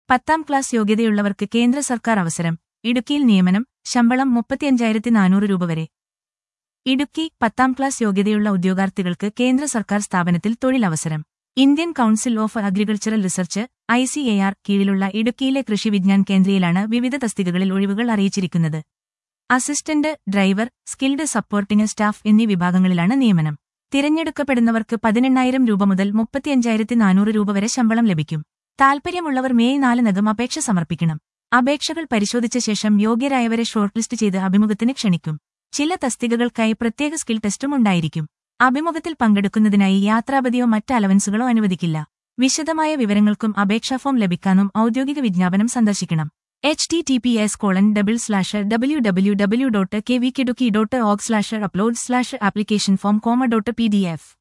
പത്താം ക്ലാസ് യോഗ്യതയുള്ളവർക്ക് കേന്ദ്ര സർക്കാർ അവസരം ഇടുക്കിയിൽ നിയമനം ശമ്പളം മുപ്പത്തിയഞ്ചായിരത്തി നാനൂറ് രൂപ വരെ ഇടുക്കി പത്താം ക്ലാസ് യോഗ്യതയുള്ള ഉദ്യോഗാർത്ഥികൾക്ക് കേന്ദ്ര സർക്കാർ സ്ഥാപനത്തിൽ തൊഴിലവസരം Indian council of agricultural research I C A R കീഴിലുള്ള ഇടുക്കിയിലെ കൃഷി വിജ്ഞാൻ കേന്ദ്രയിലാണ് വിവിധ തസ്തികകളിൽ ഒഴിവുകൾ അറിയിച്ചിരിക്കുന്നത് assistant driver skilled supporting staff എന്നീ വിഭാഗങ്ങളിലാണ് നിയമനം തിരഞ്ഞെടുക്കപ്പെടുന്നവർക്ക് പതിനെണ്ണായിരം രൂപ മുതൽ മുപ്പത്തിയഞ്ചായിരത്തി നാനൂറ് രൂപ വരെ ശമ്പളം ലഭിക്കും താൽപര്യമുള്ളവർ മെയ് നാലിനകം അപേക്ഷ സമർപ്പിക്കണം അപേക്ഷകൾ പരിശോധിച്ച ശേഷം യോഗ്യരായവരെ ഷോർട്ട് ലിസ്റ്റ് ചെയ്ത് അഭിമുഖത്തിന് ക്ഷണിക്കും ചില തസ്തികകൾക്കായി പ്രത്യേക സ്കിൽ ടെസ്റ്റും ഉണ്ടായിരിക്കും അഭിമുഖത്തിൽ പങ്കെടുക്കുന്നതിനായി യാത്രാപതിയോ മറ്റ് അലവൻസുകളോ അനുവദിക്കില്ല വിശദമായ വിവരങ്ങൾക്കും അപേക്ഷാ ഫോം ലഭിക്കാനും ഔദ്യോഗിക വിജ്ഞാപനം സന്ദർശിക്കണം H T T P S colon double slash W W W dot K V Idukki dot org slash upload slash application form comma dot P D F